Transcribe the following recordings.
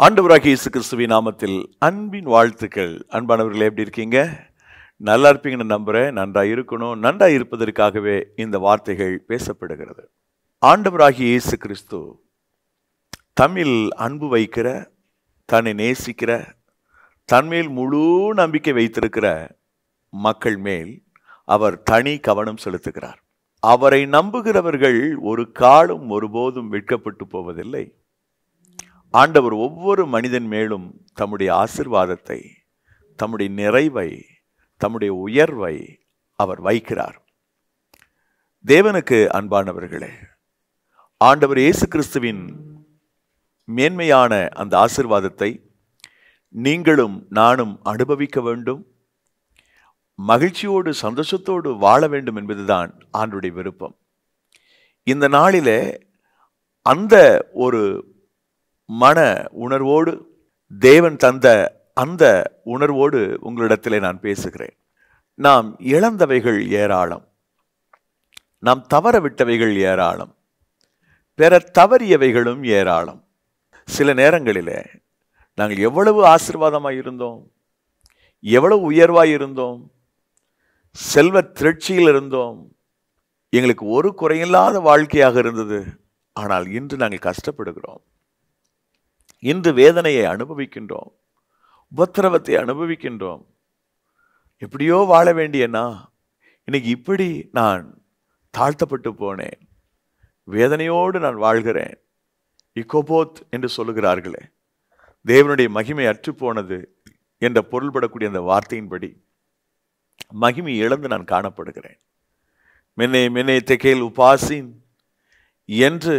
ஆண்டவராகிய இயேசு கிறிஸ்துவின் நாமத்தில் அன்பின் வாழ்த்துக்கள் அன்பானவர்களே எப்படி இருக்கீங்க நல்லா இருப்பீங்கன்னு நம்புறேன் நன்றா இருக்கணும் நன்றா இருப்பதற்காகவே இந்த வார்த்தைகள் பேசப்படுகிறது ஆண்டவராகிய இயேசு கிறிஸ்து தம்மில் அன்பு வைக்கிற தன்னை நேசிக்கிற தன்மேல் முழு நம்பிக்கை வைத்திருக்கிற மக்கள் மேல் அவர் தனி கவனம் செலுத்துகிறார் அவரை நம்புகிறவர்கள் ஒரு காலம் ஒருபோதும் வெட்கப்பட்டு போவதில்லை ஆண்டவர் ஒவ்வொரு மனிதன் மேலும் தம்முடைய ஆசிர்வாதத்தை தம்முடைய நிறைவை தம்முடைய உயர்வை அவர் வைக்கிறார் தேவனுக்கு அன்பானவர்களே ஆண்டவர் இயேசு கிறிஸ்துவின் மேன்மையான அந்த ஆசிர்வாதத்தை நீங்களும் நானும் அனுபவிக்க வேண்டும் மகிழ்ச்சியோடு சந்தோஷத்தோடு வாழ வேண்டும் என்பதுதான் ஆண்டுடைய விருப்பம் இந்த நாளிலே அந்த ஒரு மன உணர்வோடு தேவன் தந்த அந்த உணர்வோடு உங்களிடத்திலே நான் பேசுகிறேன் நாம் இழந்தவைகள் ஏராளம் நாம் தவற விட்டவைகள் ஏராளம் பெற தவறியவைகளும் ஏராளம் சில நேரங்களிலே நாங்கள் எவ்வளவு ஆசிர்வாதமாய் இருந்தோம் எவ்வளவு உயர்வாய் இருந்தோம் செல்வ திரட்சியில் இருந்தோம் எங்களுக்கு ஒரு குறையில்லாத வாழ்க்கையாக இருந்தது ஆனால் இன்று நாங்கள் கஷ்டப்படுகிறோம் இன்று வேதனையை அனுபவிக்கின்றோம் உபத்திரவத்தை அனுபவிக்கின்றோம் எப்படியோ வாழ வேண்டியனா இன்னைக்கு இப்படி நான் தாழ்த்தப்பட்டு போனேன் வேதனையோடு நான் வாழ்கிறேன் இக்கோபோத் என்று சொல்லுகிறார்களே தேவனுடைய மகிமை அற்றுப்போனது என்ற பொருள்படக்கூடிய அந்த வார்த்தையின்படி மகிமை இழந்து நான் காணப்படுகிறேன் மென்னே மென்னே தெகேல் உபாசின் என்று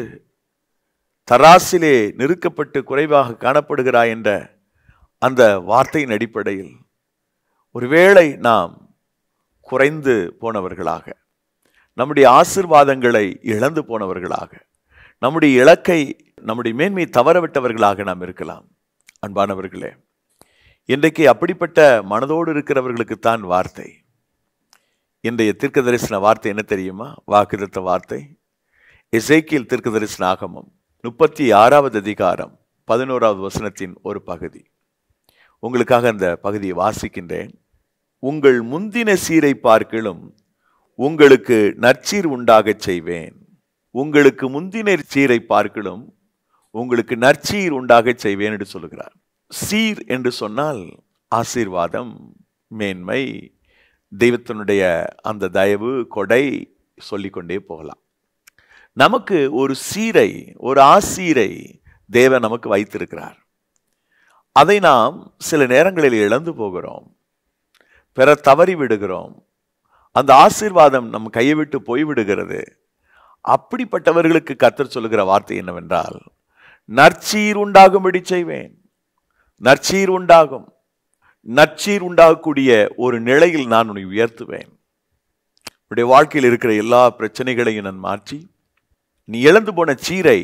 தராசிலே நெருக்கப்பட்டு குறைவாக காணப்படுகிறாய் என்ற அந்த வார்த்தையின் அடிப்படையில் ஒருவேளை நாம் குறைந்து போனவர்களாக நம்முடைய ஆசிர்வாதங்களை இழந்து போனவர்களாக நம்முடைய இலக்கை நம்முடைய மேன்மை தவறவிட்டவர்களாக நாம் இருக்கலாம் அன்பானவர்களே இன்றைக்கு அப்படிப்பட்ட மனதோடு இருக்கிறவர்களுக்குத்தான் வார்த்தை இன்றைய தீர்க்க தரிசன வார்த்தை என்ன தெரியுமா வாக்குதத்த வார்த்தை இசைக்கியல் தீர்க்க தரிசன ஆகமம் முப்பத்தி ஆறாவது அதிகாரம் பதினோராவது வசனத்தின் ஒரு பகுதி உங்களுக்காக அந்த பகுதியை வாசிக்கின்றேன் உங்கள் முந்தின சீரை பார்க்கிலும் உங்களுக்கு நற்சீர் உண்டாகச் செய்வேன் உங்களுக்கு முந்தின சீரை பார்க்கிலும் உங்களுக்கு நற்சீர் உண்டாகச் செய்வேன் என்று சொல்லுகிறார் சீர் என்று சொன்னால் ஆசீர்வாதம் மேன்மை தெய்வத்தினுடைய அந்த தயவு கொடை சொல்லிக்கொண்டே போகலாம் நமக்கு ஒரு சீரை ஒரு ஆசீரை தேவன் நமக்கு வைத்திருக்கிறார் அதை நாம் சில நேரங்களில் இழந்து போகிறோம் பெற தவறி விடுகிறோம் அந்த ஆசீர்வாதம் நம் கையை விட்டு போய்விடுகிறது அப்படிப்பட்டவர்களுக்கு கத்தர் சொல்லுகிற வார்த்தை என்னவென்றால் நற்சீர் உண்டாகும்படி செய்வேன் நற்சீர் உண்டாகும் நற்சீர் உண்டாகக்கூடிய ஒரு நிலையில் நான் உன்னை உயர்த்துவேன் உன்னுடைய வாழ்க்கையில் இருக்கிற எல்லா பிரச்சனைகளையும் நான் மாற்றி நீ இழந்து போன சீரை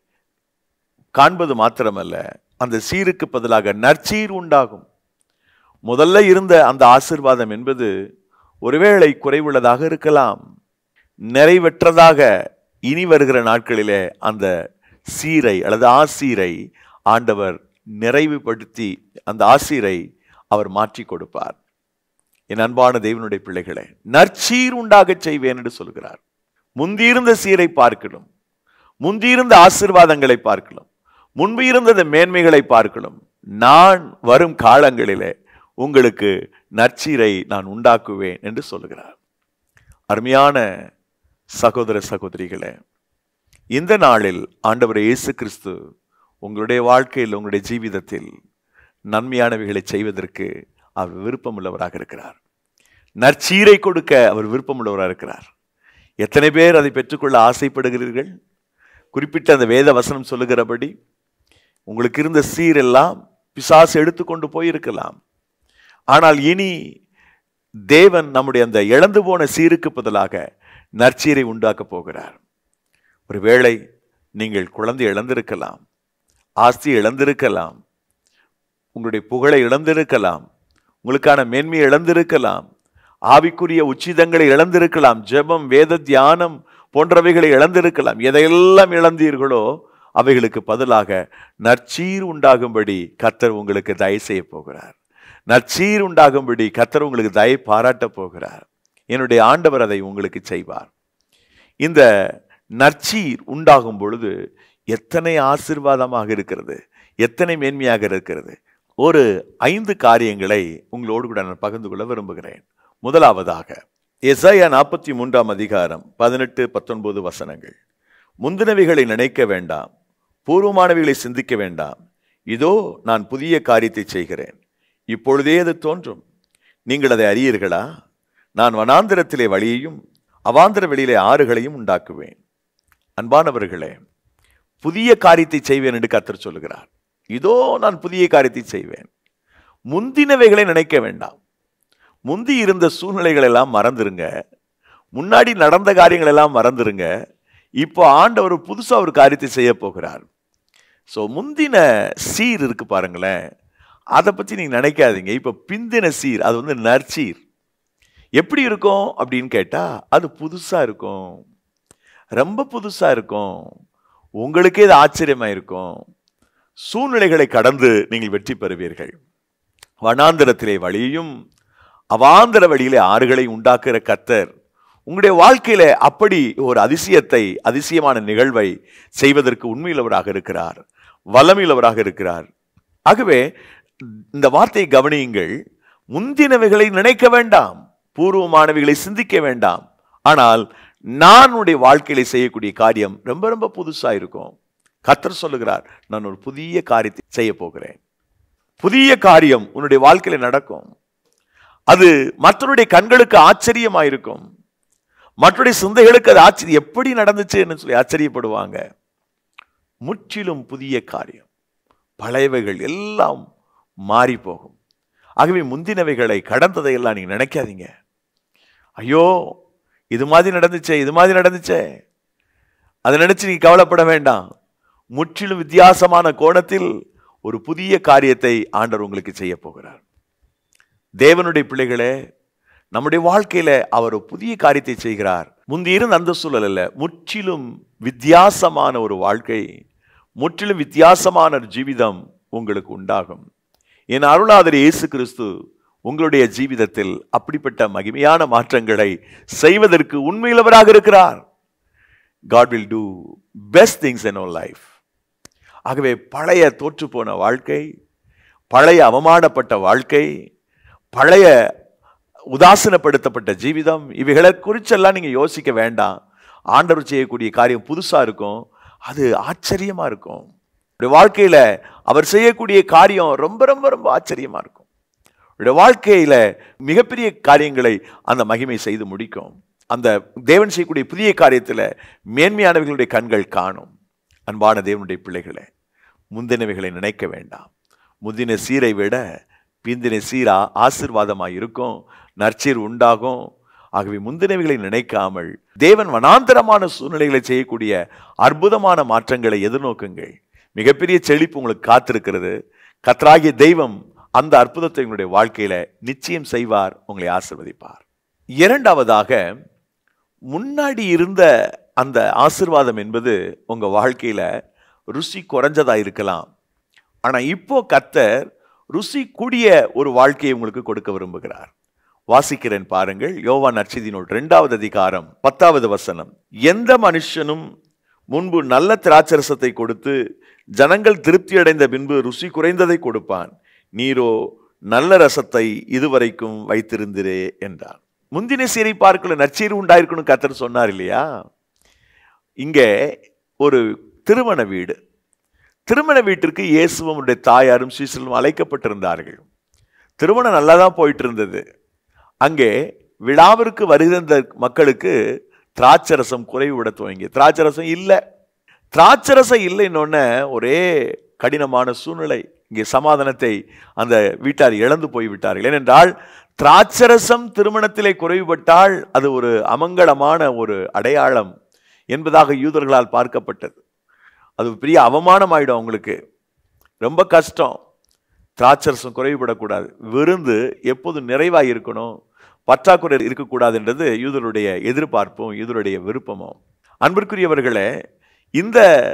காண்பது மாத்திரமல்ல அந்த சீருக்கு பதிலாக நற்சீர் உண்டாகும் முதல்ல இருந்த அந்த ஆசிர்வாதம் என்பது ஒருவேளை குறைவுள்ளதாக இருக்கலாம் நிறைவற்றதாக இனி வருகிற நாட்களிலே அந்த சீரை அல்லது ஆசீரை ஆண்டவர் நிறைவுபடுத்தி அந்த ஆசீரை அவர் மாற்றி கொடுப்பார் என் அன்பான தெய்வனுடைய பிள்ளைகளே நற்சீர் உண்டாகச் செய்வேன் என்று சொல்கிறார் முந்தியிருந்த சீரை பார்க்கணும் முந்தியிருந்த ஆசிர்வாதங்களை பார்க்கலாம் முன்பு இருந்த மேன்மைகளை பார்க்கலாம் நான் வரும் காலங்களிலே உங்களுக்கு நற்சீரை நான் உண்டாக்குவேன் என்று சொல்லுகிறார் அருமையான சகோதர சகோதரிகளே இந்த நாளில் ஆண்டவர் இயேசு கிறிஸ்து உங்களுடைய வாழ்க்கையில் உங்களுடைய ஜீவிதத்தில் நன்மையானவைகளை செய்வதற்கு அவர் விருப்பமுள்ளவராக இருக்கிறார் நற்சீரை கொடுக்க அவர் விருப்பமுள்ளவராக இருக்கிறார் எத்தனை பேர் அதை பெற்றுக்கொள்ள ஆசைப்படுகிறீர்கள் குறிப்பிட்ட அந்த வேத வசனம் சொல்லுகிறபடி உங்களுக்கு இருந்த சீரெல்லாம் பிசாசு எடுத்துக்கொண்டு போயிருக்கலாம் ஆனால் இனி தேவன் நம்முடைய அந்த இழந்து போன சீருக்கு பதிலாக நற்சீரை உண்டாக்க போகிறார் ஒருவேளை நீங்கள் குழந்தை இழந்திருக்கலாம் ஆஸ்தி இழந்திருக்கலாம் உங்களுடைய புகழை இழந்திருக்கலாம் உங்களுக்கான மேன்மையை இழந்திருக்கலாம் ஆவிக்குரிய உச்சிதங்களை இழந்திருக்கலாம் ஜெபம் வேத தியானம் போன்றவைகளை இழந்திருக்கலாம் எதையெல்லாம் இழந்தீர்களோ அவைகளுக்கு பதிலாக நற்சீர் உண்டாகும்படி கத்தர் உங்களுக்கு தயவு செய்ய போகிறார் நற்சீர் உண்டாகும்படி கத்தர் உங்களுக்கு தயை பாராட்ட போகிறார் என்னுடைய ஆண்டவர் அதை உங்களுக்கு செய்வார் இந்த நற்சீர் உண்டாகும் பொழுது எத்தனை ஆசிர்வாதமாக இருக்கிறது எத்தனை மேன்மையாக இருக்கிறது ஒரு ஐந்து காரியங்களை உங்களோடு கூட நான் பகிர்ந்து கொள்ள விரும்புகிறேன் முதலாவதாக எஸ்ஐயா நாற்பத்தி மூன்றாம் அதிகாரம் பதினெட்டு பத்தொன்பது வசனங்கள் முந்தினவைகளை நினைக்க வேண்டாம் பூர்வமானவைகளை சிந்திக்க வேண்டாம் இதோ நான் புதிய காரியத்தை செய்கிறேன் இப்பொழுதே அது தோன்றும் நீங்கள் அதை அறியீர்களா நான் வனாந்திரத்திலே வழியையும் அவாந்திர வெளியிலே ஆறுகளையும் உண்டாக்குவேன் அன்பானவர்களே புதிய காரியத்தை செய்வேன் என்று கத்தர் சொல்லுகிறார் இதோ நான் புதிய காரியத்தை செய்வேன் முந்தினவைகளை நினைக்க வேண்டாம் முந்தி இருந்த சூழ்நிலைகள் எல்லாம் மறந்துருங்க முன்னாடி நடந்த காரியங்கள் எல்லாம் மறந்துருங்க இப்போ ஆண்டவர் புதுசா ஒரு காரியத்தை செய்ய போகிறார் ஸோ முந்தின சீர் இருக்கு பாருங்களேன் அதை பற்றி நீங்கள் நினைக்காதீங்க இப்போ பிந்தின சீர் அது வந்து நற்சீர் எப்படி இருக்கும் அப்படின்னு கேட்டால் அது புதுசாக இருக்கும் ரொம்ப புதுசாக இருக்கும் உங்களுக்கே இது ஆச்சரியமா இருக்கும் சூழ்நிலைகளை கடந்து நீங்கள் வெற்றி பெறுவீர்கள் வனாந்திரத்திலே வழியும் அவாந்திர வழியிலே ஆறுகளை உண்டாக்குகிற கத்தர் உங்களுடைய வாழ்க்கையில அப்படி ஒரு அதிசயத்தை அதிசயமான நிகழ்வை செய்வதற்கு உண்மையுள்ளவராக இருக்கிறார் வல்லமையுள்ளவராக இருக்கிறார் ஆகவே இந்த வார்த்தையை கவனியுங்கள் முந்தினவைகளை நினைக்க வேண்டாம் பூர்வமானவைகளை சிந்திக்க வேண்டாம் ஆனால் நான் உடைய வாழ்க்கையில செய்யக்கூடிய காரியம் ரொம்ப ரொம்ப புதுசா இருக்கும் கத்தர் சொல்லுகிறார் நான் ஒரு புதிய காரியத்தை செய்ய போகிறேன் புதிய காரியம் உன்னுடைய வாழ்க்கையில நடக்கும் அது மற்றவருடைய கண்களுக்கு ஆச்சரியமாயிருக்கும் மற்றவருடைய சிந்தைகளுக்கு அது ஆச்சரியம் எப்படி நடந்துச்சுன்னு சொல்லி ஆச்சரியப்படுவாங்க முற்றிலும் புதிய காரியம் பழையவைகள் எல்லாம் மாறி போகும் ஆகவே முந்தினவைகளை கடந்ததை எல்லாம் நீங்க நினைக்காதீங்க ஐயோ இது மாதிரி நடந்துச்சே இது மாதிரி நடந்துச்சே அதை நினைச்சு நீங்க கவலைப்பட வேண்டாம் முற்றிலும் வித்தியாசமான கோணத்தில் ஒரு புதிய காரியத்தை ஆண்டவர் உங்களுக்கு செய்ய போகிறார் தேவனுடைய பிள்ளைகளே நம்முடைய வாழ்க்கையில அவர் ஒரு புதிய காரியத்தை செய்கிறார் முந்தி இருந்த அந்த சூழல் அல்ல முற்றிலும் வித்தியாசமான ஒரு வாழ்க்கை முற்றிலும் வித்தியாசமான ஒரு ஜீவிதம் உங்களுக்கு உண்டாகும் என் அருளாதர் இயேசு கிறிஸ்து உங்களுடைய ஜீவிதத்தில் அப்படிப்பட்ட மகிமையான மாற்றங்களை செய்வதற்கு உண்மையுள்ளவராக இருக்கிறார் God will do best things in our life ஆகவே பழைய தோற்று போன வாழ்க்கை பழைய அவமானப்பட்ட வாழ்க்கை பழைய உதாசீனப்படுத்தப்பட்ட ஜீவிதம் இவைகளை குறிச்செல்லாம் நீங்க யோசிக்க வேண்டாம் ஆண்டவர் செய்யக்கூடிய காரியம் புதுசா இருக்கும் அது ஆச்சரியமா இருக்கும் உங்களுடைய வாழ்க்கையில அவர் செய்யக்கூடிய காரியம் ரொம்ப ரொம்ப ரொம்ப ஆச்சரியமா இருக்கும் உங்களுடைய வாழ்க்கையில மிகப்பெரிய காரியங்களை அந்த மகிமை செய்து முடிக்கும் அந்த தேவன் செய்யக்கூடிய புதிய காரியத்துல மேன்மையானவர்களுடைய கண்கள் காணும் அன்பான தேவனுடைய பிள்ளைகளே முந்தினவைகளை நினைக்க வேண்டாம் முந்தின சீரை விட பிந்தின சீரா ஆசிர்வாதமாய் இருக்கும் நற்சீர் உண்டாகும் ஆகவே முந்தினவைகளை நினைக்காமல் தேவன் வனாந்தரமான சூழ்நிலைகளை செய்யக்கூடிய அற்புதமான மாற்றங்களை எதிர்நோக்குங்கள் மிகப்பெரிய செழிப்பு உங்களுக்கு காத்திருக்கிறது கத்தராகிய தெய்வம் அந்த அற்புதத்தை உங்களுடைய வாழ்க்கையில நிச்சயம் செய்வார் உங்களை ஆசிர்வதிப்பார் இரண்டாவதாக முன்னாடி இருந்த அந்த ஆசிர்வாதம் என்பது உங்க வாழ்க்கையில ருசி குறைஞ்சதா இருக்கலாம் ஆனா இப்போ கத்தர் ருசி கூடிய ஒரு வாழ்க்கையை உங்களுக்கு கொடுக்க விரும்புகிறார் வாசிக்கிறேன் பாருங்கள் யோவான் நற்செய்தி நூல் இரண்டாவது அதிகாரம் பத்தாவது வசனம் எந்த மனுஷனும் முன்பு நல்ல திராட்சரசத்தை கொடுத்து ஜனங்கள் திருப்தி அடைந்த பின்பு ருசி குறைந்ததை கொடுப்பான் நீரோ நல்ல ரசத்தை இதுவரைக்கும் வைத்திருந்திரே என்றார் முந்தின சீரை பார்க்கல நற்சீர் உண்டாயிருக்கணும் கத்தர் சொன்னார் இல்லையா இங்கே ஒரு திருமண வீடு திருமண வீட்டிற்கு இயேசுவும் அவருடைய தாயாரும் சீசலும் அழைக்கப்பட்டிருந்தார்கள் திருமணம் நல்லா தான் போயிட்டு இருந்தது அங்கே விழாவிற்கு வருகிற மக்களுக்கு திராட்சரசம் குறைவிட துவங்கி திராட்சரசம் இல்லை திராட்சரசம் இல்லைன்னொன்னே ஒரே கடினமான சூழ்நிலை இங்கே சமாதானத்தை அந்த வீட்டார் இழந்து போய்விட்டார்கள் ஏனென்றால் திராட்சரசம் திருமணத்திலே குறைவுபட்டால் அது ஒரு அமங்கலமான ஒரு அடையாளம் என்பதாக யூதர்களால் பார்க்கப்பட்டது அது பெரிய அவமானம் ஆயிடும் அவங்களுக்கு ரொம்ப கஷ்டம் திராட்சரசம் குறைவுபடக்கூடாது விருந்து எப்போதும் நிறைவாக இருக்கணும் பற்றாக்குறை இருக்கக்கூடாதுன்றது யூதருடைய எதிர்பார்ப்பும் யூதருடைய விருப்பமும் அன்பிற்குரியவர்களே இந்த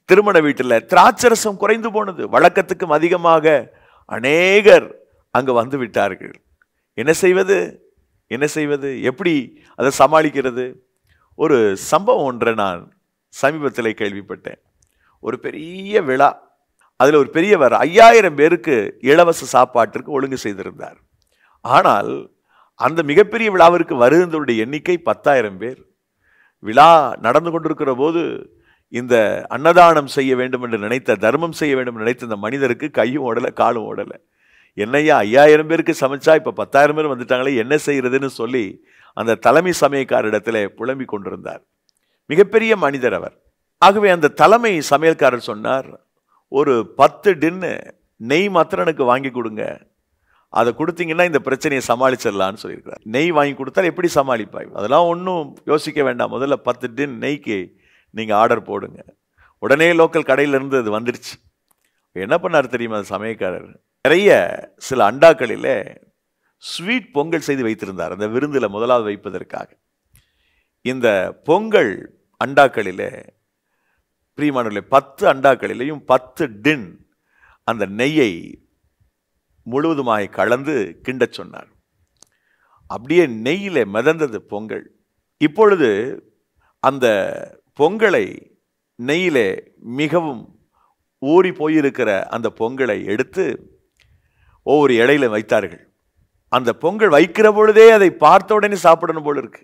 திருமண வீட்டில் திராட்சரசம் குறைந்து போனது வழக்கத்துக்கும் அதிகமாக அநேகர் அங்கு வந்து விட்டார்கள் என்ன செய்வது என்ன செய்வது எப்படி அதை சமாளிக்கிறது ஒரு சம்பவம் ஒன்றை நான் சமீபத்தில் கேள்விப்பட்டேன் ஒரு பெரிய விழா அதில் ஒரு பெரியவர் ஐயாயிரம் பேருக்கு இலவச சாப்பாட்டிற்கு ஒழுங்கு செய்திருந்தார் ஆனால் அந்த மிகப்பெரிய விழாவிற்கு வருகின்றவருடைய எண்ணிக்கை பத்தாயிரம் பேர் விழா நடந்து கொண்டிருக்கிற போது இந்த அன்னதானம் செய்ய வேண்டும் என்று நினைத்த தர்மம் செய்ய வேண்டும் என்று நினைத்த இந்த மனிதருக்கு கையும் ஓடலை காலும் ஓடலை என்னையா ஐயாயிரம் பேருக்கு சமைச்சா இப்போ பத்தாயிரம் பேர் வந்துட்டாங்களே என்ன செய்யறதுன்னு சொல்லி அந்த தலைமை சமயக்காரிடத்தில் புலம்பிக் கொண்டிருந்தார் மிகப்பெரிய மனிதர் அவர் ஆகவே அந்த தலைமை சமையல்காரர் சொன்னார் ஒரு பத்து டின்னு நெய் மாத்திரம் எனக்கு வாங்கி கொடுங்க அதை கொடுத்தீங்கன்னா இந்த பிரச்சனையை சமாளிச்சிடலான்னு சொல்லியிருக்கிறார் நெய் வாங்கி கொடுத்தால் எப்படி சமாளிப்பாய் அதெல்லாம் ஒன்றும் யோசிக்க வேண்டாம் முதல்ல பத்து டின் நெய்க்கு நீங்கள் ஆர்டர் போடுங்க உடனே லோக்கல் கடையிலேருந்து அது வந்துருச்சு என்ன பண்ணார் தெரியுமா அந்த சமயக்காரர் நிறைய சில அண்டாக்களில் ஸ்வீட் பொங்கல் செய்து வைத்திருந்தார் அந்த விருந்தில் முதலாவது வைப்பதற்காக இந்த பொங்கல் அண்டாக்களிலே பிரியமானவர்களே பத்து அண்டாக்களிலேயும் பத்து டின் அந்த நெய்யை முழுவதுமாய் கலந்து கிண்டச் சொன்னார் அப்படியே நெய்யில மிதந்தது பொங்கல் இப்பொழுது அந்த பொங்கலை நெய்யிலே மிகவும் ஊறி போயிருக்கிற அந்த பொங்கலை எடுத்து ஒவ்வொரு இலையில வைத்தார்கள் அந்த பொங்கல் வைக்கிற பொழுதே அதை பார்த்த உடனே சாப்பிடணும் போல இருக்கு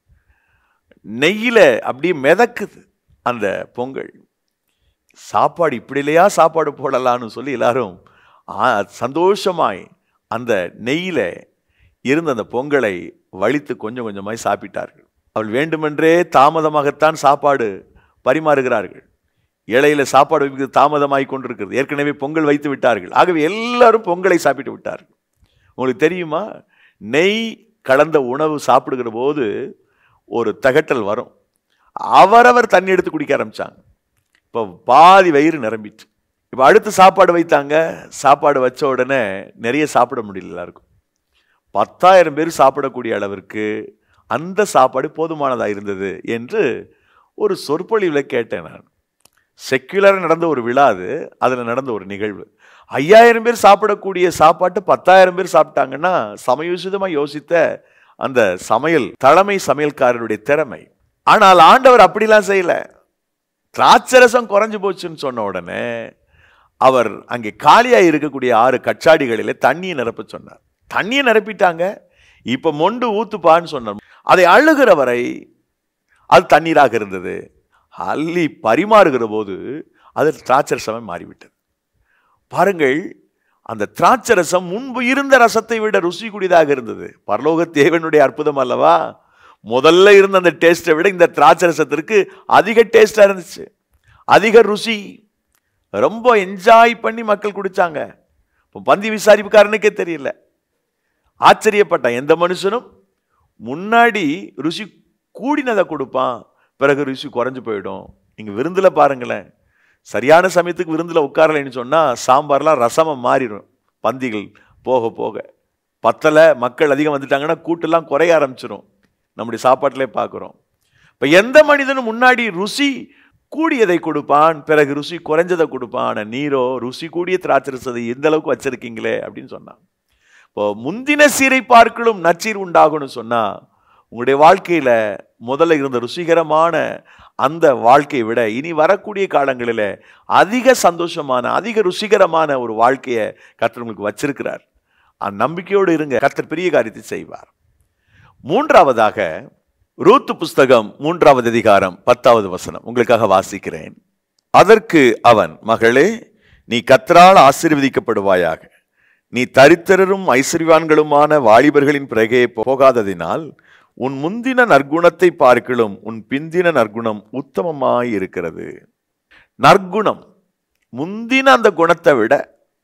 நெய்யில அப்படியே மிதக்குது அந்த பொங்கல் சாப்பாடு இப்படி இல்லையா சாப்பாடு போடலான்னு சொல்லி எல்லாரும் ஆ, சந்தோஷமாய் அந்த நெய்யில இருந்த அந்த பொங்கலை வலித்து கொஞ்சம் கொஞ்சமாய் சாப்பிட்டார்கள் அவள் வேண்டுமென்றே தாமதமாகத்தான் சாப்பாடு பரிமாறுகிறார்கள் இலையில சாப்பாடு வைப்பது தாமதமாகி கொண்டிருக்கிறது ஏற்கனவே பொங்கல் வைத்து விட்டார்கள் ஆகவே எல்லாரும் பொங்கலை சாப்பிட்டு விட்டார்கள் உங்களுக்கு தெரியுமா நெய் கலந்த உணவு சாப்பிடுகிற போது ஒரு தகட்டல் வரும் அவரவர் தண்ணி எடுத்து குடிக்க ஆரம்பிச்சாங்க இப்போ பாதி வயிறு நிரம்பிட்டு இப்போ அடுத்து சாப்பாடு வைத்தாங்க சாப்பாடு வச்ச உடனே நிறைய சாப்பிட முடியல எல்லாருக்கும் பத்தாயிரம் பேர் சாப்பிடக்கூடிய அளவிற்கு அந்த சாப்பாடு போதுமானதாக இருந்தது என்று ஒரு சொற்பொழிவில் கேட்டேன் நான் செக்யுலராக நடந்த ஒரு விழா அது அதில் நடந்த ஒரு நிகழ்வு ஐயாயிரம் பேர் சாப்பிடக்கூடிய சாப்பாட்டு பத்தாயிரம் பேர் சாப்பிட்டாங்கன்னா சமயோசிதமாக யோசித்த அந்த சமையல் தலைமை சமையல்காரருடைய திறமை ஆனால் ஆண்டவர் அப்படிலாம் செய்யல திராட்சரசம் குறைஞ்சு போச்சுன்னு சொன்ன உடனே அவர் அங்கே காலியாக இருக்கக்கூடிய ஆறு கச்சாடிகளிலே தண்ணியை நிரப்ப சொன்னார் தண்ணியை நிரப்பிட்டாங்க இப்ப மொண்டு ஊத்துப்பான்னு சொன்னார் அதை அழுகிற வரை அது தண்ணீராக இருந்தது அள்ளி பரிமாறுகிற போது அது திராட்சரசமாய் மாறிவிட்டது பாருங்கள் அந்த திராட்சரசம் முன்பு இருந்த ரசத்தை விட ருசி கூடியதாக இருந்தது பரலோக தேவனுடைய அற்புதம் அல்லவா முதல்ல இருந்த அந்த டேஸ்ட்டை விட இந்த திராட்சரசத்திற்கு அதிக டேஸ்டா இருந்துச்சு அதிக ருசி ரொம்ப என்ஜாய் பண்ணி மக்கள் குடிச்சாங்க இப்போ பந்தி விசாரிப்புக்காரனுக்கே தெரியல ஆச்சரியப்பட்டான் எந்த மனுஷனும் முன்னாடி ருசி கூடினதை கொடுப்பான் பிறகு ருசி குறைஞ்சு போயிடும் நீங்க விருந்துல பாருங்களேன் சரியான சமயத்துக்கு விருந்துல உட்காரலைன்னு சொன்னா சாம்பார்லாம் ரசமா மாறிடும் பந்திகள் போக போக பத்தலை மக்கள் அதிகம் வந்துட்டாங்கன்னா கூட்டெல்லாம் குறைய ஆரம்பிச்சிடும் நம்முடைய சாப்பாட்டிலே பார்க்குறோம் இப்போ எந்த மனிதனும் முன்னாடி ருசி கூடியதை கொடுப்பான் பிறகு ருசி குறைஞ்சதை கொடுப்பான் ஆனா நீரோ ருசி கூடிய திராட்சரசதை எந்த அளவுக்கு வச்சிருக்கீங்களே அப்படின்னு சொன்னான் இப்போ முந்தின சீரை பார்க்கலும் நச்சீர் உண்டாகும்னு சொன்னா உங்களுடைய வாழ்க்கையில முதல்ல இருந்த ருசிகரமான அந்த வாழ்க்கையை விட இனி வரக்கூடிய காலங்களில் அதிக சந்தோஷமான அதிக ருசிகரமான ஒரு வாழ்க்கையை கர்த்தர் உங்களுக்கு வச்சிருக்கிறார் அந்த நம்பிக்கையோடு இருங்க கர்த்தர் பெரிய காரியத்தை செய்வார் மூன்றாவதாக ரூத்து புஸ்தகம் மூன்றாவது அதிகாரம் பத்தாவது வசனம் உங்களுக்காக வாசிக்கிறேன் அதற்கு அவன் மகளே நீ கத்தரால் ஆசீர்வதிக்கப்படுவாயாக நீ தரித்திரரும் ஐஸ்வர்யவான்களுமான வாலிபர்களின் பிறகே போகாததினால் உன் முந்தின நற்குணத்தை பார்க்கிலும் உன் பிந்தின நற்குணம் உத்தமமாய் இருக்கிறது நற்குணம் முந்தின அந்த குணத்தை விட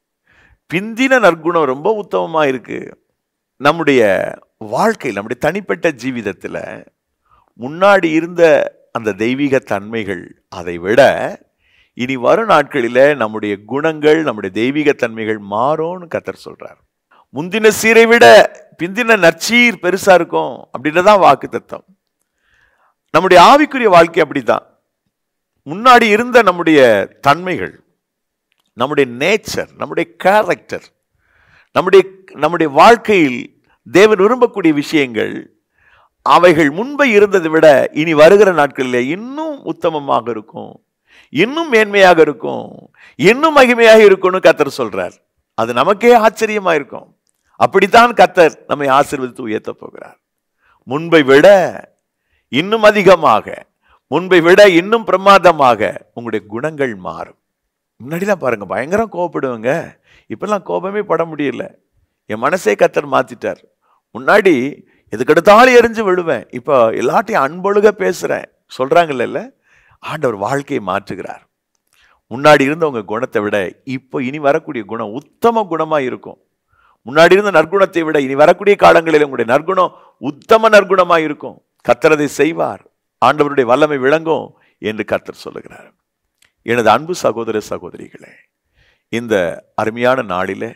பிந்தின நற்குணம் ரொம்ப உத்தமமா இருக்கு நம்முடைய வாழ்க்கையில் நம்முடைய தனிப்பட்ட ஜீவிதத்துல முன்னாடி இருந்த அந்த தெய்வீக தன்மைகள் அதை விட இனி வரும் நாட்களில நம்முடைய குணங்கள் நம்முடைய தெய்வீக தன்மைகள் மாறும்னு கத்தர் சொல்றார் முந்தின சீரை விட பிந்தின நற்சீர் பெருசா இருக்கும் அப்படின்றதான் வாக்கு தத்தம் நம்முடைய ஆவிக்குரிய வாழ்க்கை அப்படித்தான் முன்னாடி இருந்த நம்முடைய தன்மைகள் நம்முடைய நேச்சர் நம்முடைய கேரக்டர் நம்முடைய நம்முடைய வாழ்க்கையில் தேவன் விரும்பக்கூடிய விஷயங்கள் அவைகள் முன்பை இருந்ததை விட இனி வருகிற நாட்களில் இன்னும் உத்தமமாக இருக்கும் இன்னும் மேன்மையாக இருக்கும் இன்னும் மகிமையாக இருக்கும்னு கத்தர் சொல்றார் அது நமக்கே ஆச்சரியமா இருக்கும் அப்படித்தான் கத்தர் நம்மை ஆசீர்வதித்து உயர்த்த போகிறார் முன்பை விட இன்னும் அதிகமாக முன்பை விட இன்னும் பிரமாதமாக உங்களுடைய குணங்கள் மாறும் முன்னாடிலாம் பாருங்க பயங்கரம் கோவப்படுவேங்க இப்பெல்லாம் கோபமே பட முடியல என் மனசே கத்தர் மாத்திட்டார் முன்னாடி எதுக்கெடுத்தாலும் எரிஞ்சு விழுவேன் இப்போ எல்லாத்தையும் அன்பொழுக பேசுறேன் சொல்றாங்கல்ல ஆண்டவர் வாழ்க்கையை மாற்றுகிறார் முன்னாடி இருந்த உங்க குணத்தை விட இப்போ இனி வரக்கூடிய குணம் உத்தம குணமா இருக்கும் முன்னாடி இருந்த நற்குணத்தை விட இனி வரக்கூடிய காலங்களில் உங்களுடைய நற்குணம் உத்தம நற்குணமா இருக்கும் கத்தரதை செய்வார் ஆண்டவருடைய வல்லமை விளங்கும் என்று கத்தர் சொல்லுகிறார் எனது அன்பு சகோதர சகோதரிகளே இந்த அருமையான நாளிலே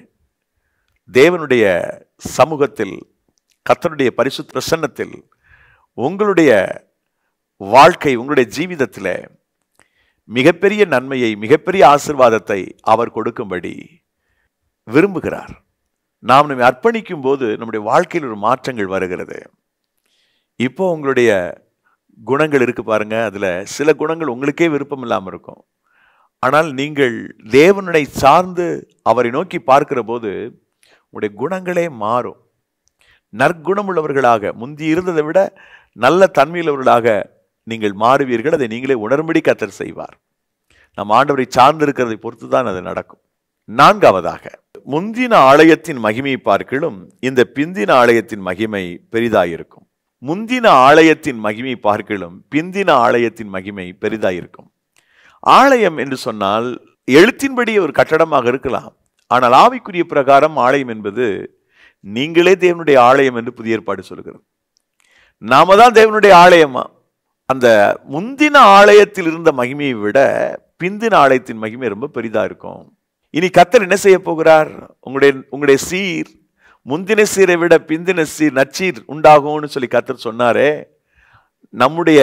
தேவனுடைய சமூகத்தில் கத்தருடைய பரிசு பிரசன்னத்தில் உங்களுடைய வாழ்க்கை உங்களுடைய ஜீவிதத்தில் மிகப்பெரிய நன்மையை மிகப்பெரிய ஆசிர்வாதத்தை அவர் கொடுக்கும்படி விரும்புகிறார் நாம் நம்மை அர்ப்பணிக்கும் போது நம்முடைய வாழ்க்கையில் ஒரு மாற்றங்கள் வருகிறது இப்போ உங்களுடைய குணங்கள் இருக்கு பாருங்க அதுல சில குணங்கள் உங்களுக்கே விருப்பம் இல்லாமல் இருக்கும் ஆனால் நீங்கள் தேவனுடைய சார்ந்து அவரை நோக்கி பார்க்கிற போது உங்களுடைய குணங்களே மாறும் நற்குணமுள்ளவர்களாக முந்தி இருந்ததை விட நல்ல தன்மையுள்ளவர்களாக நீங்கள் மாறுவீர்கள் அதை நீங்களே உணரும்படி கத்தர் செய்வார் நம் ஆண்டவரை சார்ந்து இருக்கிறதை பொறுத்து தான் அது நடக்கும் நான்காவதாக முந்தின ஆலயத்தின் மகிமை பார்க்கிலும் இந்த பிந்தின ஆலயத்தின் மகிமை பெரிதாயிருக்கும் முந்தின ஆலயத்தின் மகிமை பார்க்கிலும் பிந்தின ஆலயத்தின் மகிமை பெரிதாயிருக்கும் ஆலயம் என்று சொன்னால் எழுத்தின்படி ஒரு கட்டடமாக இருக்கலாம் ஆனால் ஆவிக்குரிய பிரகாரம் ஆலயம் என்பது நீங்களே தேவனுடைய ஆலயம் என்று புதிய ஏற்பாடு சொல்கிறது நாம தான் தேவனுடைய ஆலயமா அந்த முந்தின ஆலயத்தில் இருந்த மகிமையை விட பிந்தின ஆலயத்தின் மகிமை ரொம்ப பெரிதா இருக்கும் இனி கத்தர் என்ன செய்ய போகிறார் உங்களுடைய உங்களுடைய சீர் முந்தின சீரை விட பிந்தின சீர் நச்சீர் உண்டாகும்னு சொல்லி கத்தர் சொன்னாரே நம்முடைய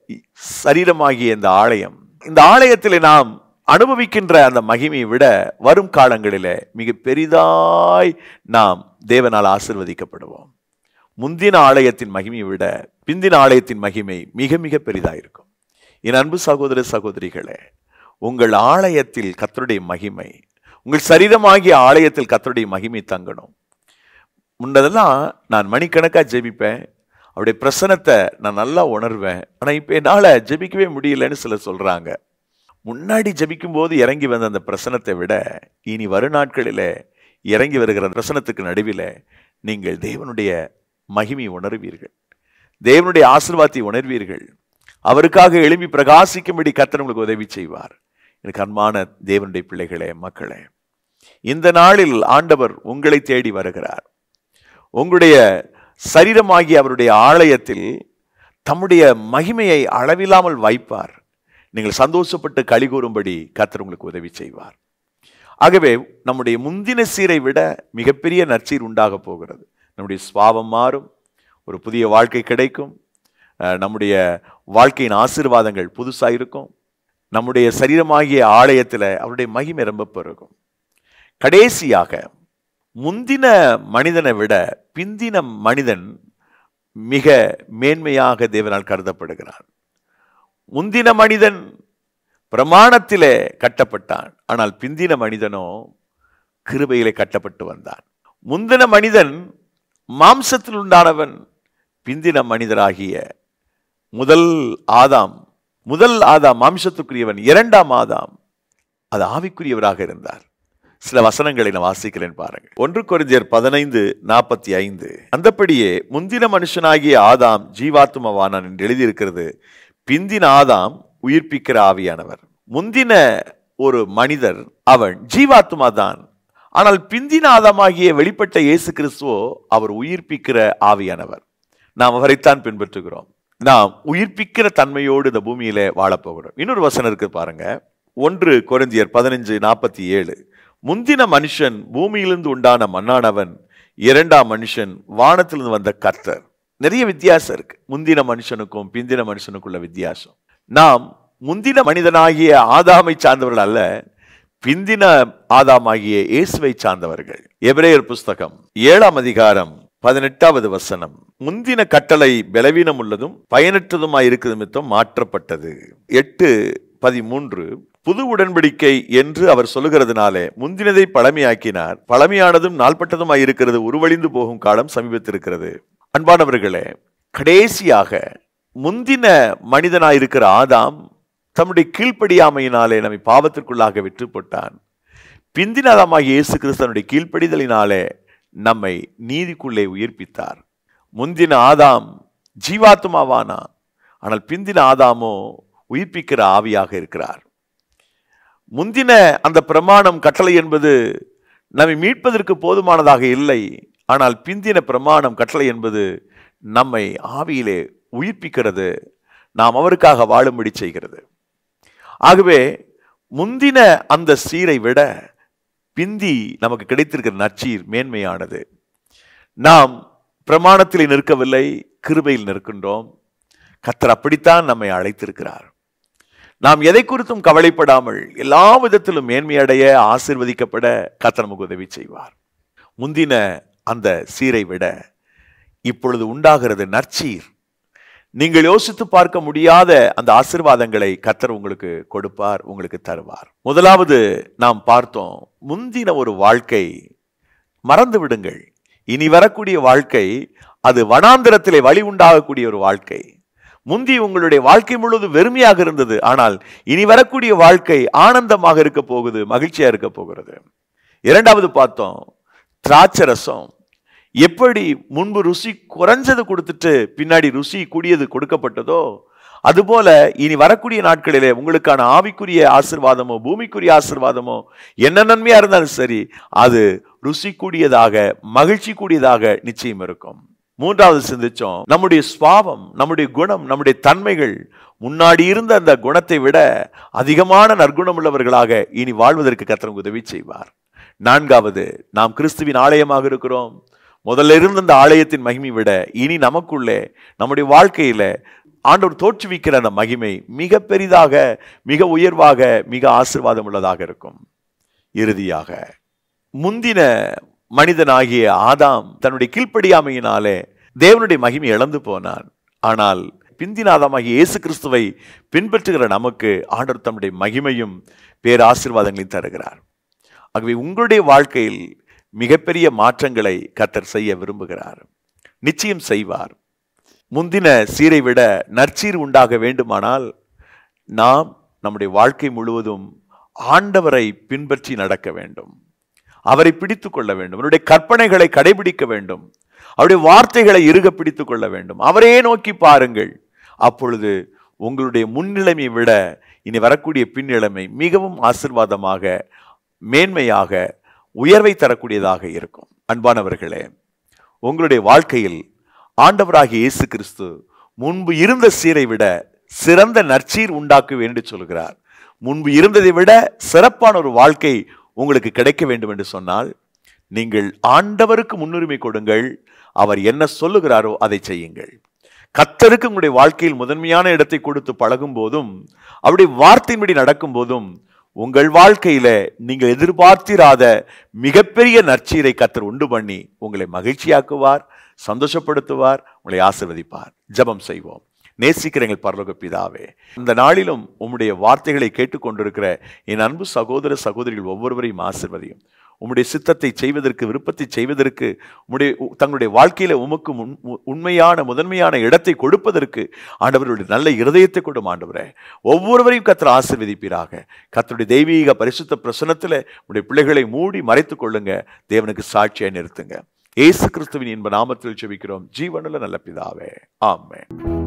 சரீரமாகிய இந்த ஆலயம் இந்த ஆலயத்தில் நாம் அனுபவிக்கின்ற அந்த மகிமையை விட வரும் காலங்களிலே மிக பெரிதாய் நாம் தேவனால் ஆசிர்வதிக்கப்படுவோம் முந்தின ஆலயத்தின் மகிமையை விட பிந்தின ஆலயத்தின் மகிமை மிக மிக பெரிதாயிருக்கும் என் அன்பு சகோதர சகோதரிகளே உங்கள் ஆலயத்தில் கத்தருடைய மகிமை உங்கள் சரீரமாகிய ஆலயத்தில் கத்தருடைய மகிமை தங்கணும் முன்னதெல்லாம் நான் மணிக்கணக்காக ஜெபிப்பேன் அவருடைய பிரசனத்தை நான் நல்லா உணர்வேன் ஆனால் இப்போ என்னால் ஜெபிக்கவே முடியலன்னு சிலர் சொல்கிறாங்க முன்னாடி ஜெபிக்கும் போது இறங்கி வந்த அந்த பிரசனத்தை விட இனி வரும் நாட்களில் இறங்கி வருகிற அந்த பிரசனத்துக்கு நடுவில் நீங்கள் தேவனுடைய மகிமை உணர்வீர்கள் தேவனுடைய ஆசிர்வாதத்தை உணர்வீர்கள் அவருக்காக எழுப்பி பிரகாசிக்கும்படி கத்தர் உங்களுக்கு உதவி செய்வார் எனக்கு அன்பான தேவனுடைய பிள்ளைகளே மக்களே இந்த நாளில் ஆண்டவர் உங்களை தேடி வருகிறார் உங்களுடைய சரீரமாகிய அவருடைய ஆலயத்தில் தம்முடைய மகிமையை அளவில்லாமல் வைப்பார் நீங்கள் சந்தோஷப்பட்டு களி கூறும்படி கத்தர் உங்களுக்கு உதவி செய்வார் ஆகவே நம்முடைய முந்தின சீரை விட மிகப்பெரிய நற்சீர் உண்டாக போகிறது நம்முடைய சுவாபம் மாறும் ஒரு புதிய வாழ்க்கை கிடைக்கும் அஹ், நம்முடைய வாழ்க்கையின் ஆசீர்வாதங்கள் புதுசாக இருக்கும் நம்முடைய சரீரமாகிய ஆலயத்தில் அவருடைய மகிமை ரொம்ப பெருகும் கடைசியாக முந்தின மனிதனை விட பிந்தின மனிதன் மிக மேன்மையாக தேவனால் கருதப்படுகிறான் முந்தின மனிதன் பிரமாணத்திலே கட்டப்பட்டான் ஆனால் பிந்தின மனிதனோ கிருபையிலே கட்டப்பட்டு வந்தான் முந்தின மனிதன் மாம்சத்தில் உண்டானவன் பிந்தின மனிதராகிய முதல் ஆதாம் முதல் ஆதாம் மாம்சத்துக்குரியவன் இரண்டாம் ஆதாம் அது ஆவிக்குரியவராக இருந்தார் சில வசனங்களை நான் வாசிக்கிறேன் பாருங்கள் ஒன்று கொரிந்தியர் பதினைந்து நாற்பத்தி ஐந்து அந்தப்படியே முந்தின மனுஷனாகிய ஆதாம் ஜீவாத்மவானான் என்று எழுதியிருக்கிறது பிந்தின ஆதாம் உயிர்ப்பிக்கிற ஆவியானவர் முந்தின ஒரு மனிதர் அவன் ஜீவாத்மா தான் ஆனால் பிந்தின ஆதாமாகிய வெளிப்பட்ட இயேசு கிறிஸ்துவோ அவர் உயிர்ப்பிக்கிற ஆவியானவர் நாம் அவரைத்தான் பின்பற்றுகிறோம் நாம் உயிர்ப்பிக்கிற தன்மையோடு இந்த பூமியில வாழப்போகிறோம் இன்னொரு வசனம் இருக்கு பாருங்க ஒன்று கொரிந்தியர் பதினஞ்சு நாற்பத்தி ஏழு முந்தின மனுஷன் பூமியிலிருந்து உண்டான மண்ணானவன் இரண்டாம் மனுஷன் வானத்திலிருந்து வந்த கர்த்தர் நிறைய வித்தியாசம் இருக்கு முந்தின மனுஷனுக்கும் பிந்தின மனுஷனுக்குள்ள வித்தியாசம் நாம் முந்தின மனிதனாகிய ஆதாமை சார்ந்தவர்கள் அல்ல பிந்தின ஆதாமாகிய இயேசுவை சார்ந்தவர்கள் எபிரேயர் புஸ்தகம் ஏழாம் அதிகாரம் பதினெட்டாவது வசனம் முந்தின கட்டளை பலவீனம் உள்ளதும் பயனற்றதுமாய் இருக்கிறது நிமித்தம் மாற்றப்பட்டது எட்டு பதிமூன்று புது உடன்படிக்கை என்று அவர் சொல்லுகிறதுனாலே முந்தினதை பழமையாக்கினார் பழமையானதும் நாள்பட்டதுமாய் இருக்கிறது உருவழிந்து போகும் காலம் சமீபத்திருக்கிறது அன்பானவர்களே கடைசியாக முந்தின மனிதனாய் இருக்கிற ஆதாம் தம்முடைய கீழ்ப்படியாமையினாலே நம்மை பாவத்திற்குள்ளாக விற்று போட்டான் பிந்தின ஆதாமாகிய இயேசு கிறிஸ்தனுடைய கீழ்ப்படிதலினாலே நம்மை நீதிக்குள்ளே உயிர்ப்பித்தார் முந்தின ஆதாம் ஜீவாத்மாவானா ஆனால் பிந்தின ஆதாமோ உயிர்ப்பிக்கிற ஆவியாக இருக்கிறார் முந்தின அந்த பிரமாணம் கட்டளை என்பது நம்மை மீட்பதற்கு போதுமானதாக இல்லை ஆனால் பிந்தின பிரமாணம் கட்டளை என்பது நம்மை ஆவியிலே உயிர்ப்பிக்கிறது நாம் அவருக்காக வாழும்படி செய்கிறது ஆகவே முந்தின அந்த சீரை விட பிந்தி நமக்கு கிடைத்திருக்கிற நற்சீர் மேன்மையானது நாம் பிரமாணத்தில் நிற்கவில்லை கிருபையில் நிற்கின்றோம் கத்தர் அப்படித்தான் நம்மை அழைத்திருக்கிறார் நாம் எதை குறித்தும் கவலைப்படாமல் எல்லா விதத்திலும் மேன்மையடைய ஆசிர்வதிக்கப்பட கத்தர் நமக்கு உதவி செய்வார் முந்தின அந்த சீரை விட இப்பொழுது உண்டாகிறது நற்சீர் நீங்கள் யோசித்து பார்க்க முடியாத அந்த ஆசிர்வாதங்களை கத்தர் உங்களுக்கு கொடுப்பார் உங்களுக்கு தருவார் முதலாவது நாம் பார்த்தோம் முந்தின ஒரு வாழ்க்கை மறந்து விடுங்கள் இனி வரக்கூடிய வாழ்க்கை அது வனாந்திரத்திலே வழி உண்டாகக்கூடிய ஒரு வாழ்க்கை முந்தி உங்களுடைய வாழ்க்கை முழுவதும் வெறுமையாக இருந்தது ஆனால் இனி வரக்கூடிய வாழ்க்கை ஆனந்தமாக இருக்க போகுது மகிழ்ச்சியா இருக்க போகிறது இரண்டாவது பார்த்தோம் திராட்சரசம் எப்படி முன்பு ருசி குறைஞ்சது கொடுத்துட்டு பின்னாடி ருசி கூடியது கொடுக்கப்பட்டதோ அதுபோல இனி வரக்கூடிய நாட்களிலே உங்களுக்கான ஆவிக்குரிய ஆசிர்வாதமோ பூமிக்குரிய ஆசிர்வாதமோ என்ன நன்மையா இருந்தாலும் சரி அது ருசி கூடியதாக மகிழ்ச்சி கூடியதாக நிச்சயம் இருக்கும் மூன்றாவது சிந்திச்சோம் நம்முடைய சுவாவம் நம்முடைய குணம் நம்முடைய தன்மைகள் முன்னாடி இருந்த அந்த குணத்தை விட அதிகமான நற்குணம் உள்ளவர்களாக இனி வாழ்வதற்கு கத்தரம் உதவி செய்வார் நான்காவது நாம் கிறிஸ்துவின் ஆலயமாக இருக்கிறோம் முதல்ல இருந்த அந்த ஆலயத்தின் மகிமை விட இனி நமக்குள்ளே நம்முடைய வாழ்க்கையில ஆண்டவர் தோற்றுவிக்கிற அந்த மகிமை மிக பெரிதாக மிக உயர்வாக மிக ஆசிர்வாதம் உள்ளதாக இருக்கும் இறுதியாக முந்தின மனிதனாகிய ஆதாம் தன்னுடைய கீழ்ப்படியாமையினாலே தேவனுடைய மகிமை இழந்து போனான் ஆனால் பிந்தின ஆதாமாகிய இயேசு கிறிஸ்துவை பின்பற்றுகிற நமக்கு ஆண்டவர் தம்முடைய மகிமையும் பேர் ஆசீர்வாதங்களையும் தருகிறார் ஆகவே உங்களுடைய வாழ்க்கையில் மிகப்பெரிய மாற்றங்களை கத்தர் செய்ய விரும்புகிறார் நிச்சயம் செய்வார் முந்தின சீரை விட நற்சீர் உண்டாக வேண்டுமானால் நாம் நம்முடைய வாழ்க்கை முழுவதும் ஆண்டவரை பின்பற்றி நடக்க வேண்டும் அவரை பிடித்து கொள்ள வேண்டும் அவருடைய கற்பனைகளை கடைபிடிக்க வேண்டும் அவருடைய வார்த்தைகளை இறுக பிடித்து கொள்ள வேண்டும் அவரையே நோக்கி பாருங்கள் அப்பொழுது உங்களுடைய முன்னிலைமை விட இனி வரக்கூடிய பின்னிலைமை மிகவும் ஆசிர்வாதமாக மேன்மையாக உயர்வை தரக்கூடியதாக இருக்கும் அன்பானவர்களே உங்களுடைய வாழ்க்கையில் ஆண்டவராகிய இயேசு கிறிஸ்து முன்பு இருந்த சீரை விட சிறந்த நற்சீர் உண்டாக்குவேன் என்று சொல்கிறார் முன்பு இருந்ததை விட சிறப்பான ஒரு வாழ்க்கை உங்களுக்கு கிடைக்க வேண்டும் என்று சொன்னால் நீங்கள் ஆண்டவருக்கு முன்னுரிமை கொடுங்கள் அவர் என்ன சொல்லுகிறாரோ அதை செய்யுங்கள் கத்தருக்கு உங்களுடைய வாழ்க்கையில் முதன்மையான இடத்தை கொடுத்து பழகும் போதும் அவருடைய வார்த்தையின்படி நடக்கும் போதும் உங்கள் வாழ்க்கையில நீங்கள் எதிர்பார்த்திராத மிகப்பெரிய நற்சீரை கத்தர் உண்டு பண்ணி உங்களை மகிழ்ச்சியாக்குவார் சந்தோஷப்படுத்துவார் உங்களை ஆசிர்வதிப்பார் ஜெபம் செய்வோம் நேசிக்கிற எங்கள் பரலோக பிதாவே இந்த நாளிலும் உம்முடைய வார்த்தைகளை கேட்டுக்கொண்டிருக்கிற என் அன்பு சகோதர சகோதரிகள் ஒவ்வொருவரையும் ஆசிர்வதியும் உம்முடைய சித்தத்தை செய்வதற்கு விருப்பத்தை செய்வதற்கு உம்முடைய தங்களுடைய வாழ்க்கையில உமக்கு முன்- உ- உண்மையான முதன்மையான இடத்தை கொடுப்பதற்கு ஆண்டவருடைய நல்ல இருதயத்தை கொடும் ஆண்டவரே ஒவ்வொருவரையும் கத்தர் ஆசீர்வதிப்பீராக கத்தருடைய தெய்வீக பரிசுத்த பிரசனத்துல உடைய பிள்ளைகளை மூடி மறைத்துக் கொள்ளுங்க தேவனுக்கு சாட்சியை நிறுத்துங்க இயேசு கிறிஸ்துவின் இன்ப நாமத்தில் ஜெபிக்கிறோம் ஜீவனுள்ள நல்ல பிதாவே ஆமென்